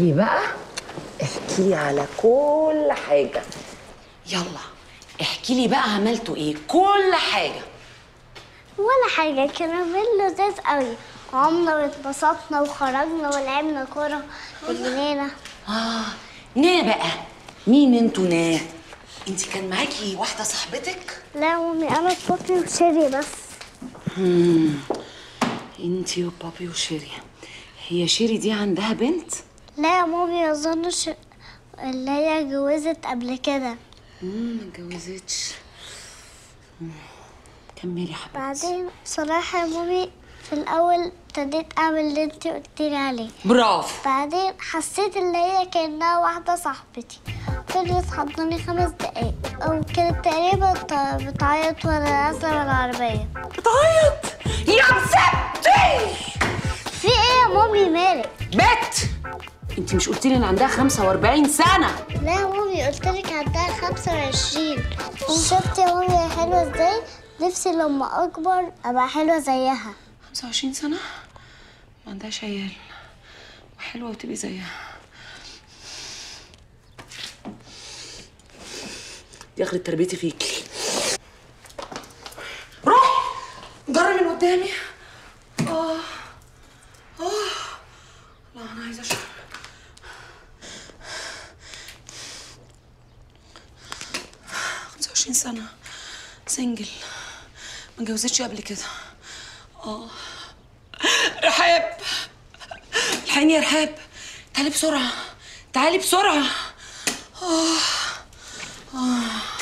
تعالي بقى احكي لي على كل حاجه يلا احكي لي بقى عملتوا ايه كل حاجه ولا حاجة كانوا فيلم لذيذ قوي قمنا واتبسطنا وخرجنا ولعبنا كورة في الجنينة اه نا بقى مين انتوا نا انت كان معاكي واحده صاحبتك لا يا مامي أنا بابي وشيري بس انت وبابي وشيري هي شيري دي عندها بنت لا يا مامي أظنش اللي هي اتجوزت قبل كده امم ما اتجوزتش مم. كملي يا حبيبتي بعدين بصراحة يا مامي في الأول ابتديت أعمل اللي انتي قلتيلي عليه برافو بعدين حسيت ان هي كانها واحده صاحبتي فضلت حضني خمس دقايق او كانت تقريبا ط- بتعيط وانا نازله من العربيه بتعيط يا مسبتي في ايه يا مامي مالك بت انت مش قلتي لي ان عندها 45 سنه لا يا مامي قلت لك عندها 25 وشفت يا مامي هي حلوه ازاي نفسي لما اكبر ابقى حلوه زيها 25 سنه ما عندهاش عيال وحلوه وتبقي زيها دي اخرة تربيتي فيكي روح جري من قدامي اه اه لا انا عايزه اشرب خمسة وعشرين سنة سنجل ما اتجوزتش قبل كده اه رحاب الحقيني يا رحاب تعالي بسرعة تعالي بسرعة آه. آه.